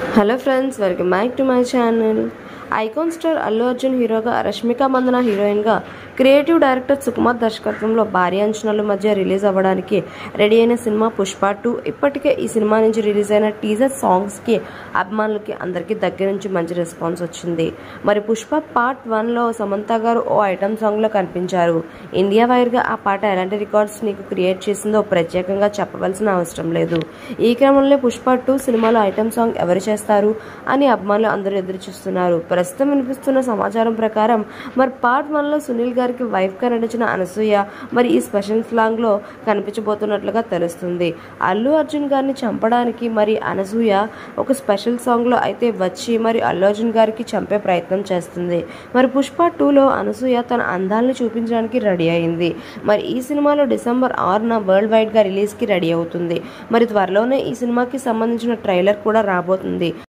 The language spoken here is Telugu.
hello friends welcome back to my channel icon star Allu Arjun హీరోగా రష్మిక మందన హీరోయిన్గా క్రియేటివ్ డైరెక్టర్ సుకుమార్ దర్శకత్వంలో భారీ అంచనాల మధ్య రిలీజ్ అవ్వడానికి రెడీ అయిన సినిమా పుష్ప టూ ఇప్పటికే ఈ సినిమా నుంచి రిలీజ్ అయిన టీజర్ సాంగ్స్కి అభిమానులకి అందరికీ దగ్గర నుంచి మంచి రెస్పాన్స్ వచ్చింది మరి పుష్ప పార్ట్ వన్లో సమంత గారు ఓ ఐటమ్ సాంగ్లో కనిపించారు ఇండియా వైర్గా ఆ పాట ఎలాంటి రికార్డ్స్ నీకు క్రియేట్ చేసిందో ప్రత్యేకంగా చెప్పవలసిన అవసరం లేదు ఈ క్రమంలో పుష్ప టూ సినిమాలో ఐటమ్ సాంగ్ ఎవరు చేస్తారు అని అభిమానులు అందరూ ఎదురు చూస్తున్నారు ప్రస్తుతం వినిపిస్తున్న సమాచారం ప్రకారం మరి పార్ట్ వన్లో సునీల్ గారికి వైఫ్గా నటించిన అనసూయ మరి ఈ స్పెషల్ స్లాంగ్లో కనిపించబోతున్నట్లుగా తెలుస్తుంది అల్లు అర్జున్ గారిని చంపడానికి మరి అనసూయ ఒక స్పెషల్ సాంగ్లో అయితే వచ్చి మరి అల్లు అర్జున్ గారికి చంపే ప్రయత్నం చేస్తుంది మరి పుష్ప టూలో అనసూయ తన అందాలను చూపించడానికి రెడీ అయింది మరి ఈ సినిమాలో డిసెంబర్ ఆరున వరల్డ్ వైడ్గా రిలీజ్కి రెడీ అవుతుంది మరి త్వరలోనే ఈ సినిమాకి సంబంధించిన ట్రైలర్ కూడా రాబోతుంది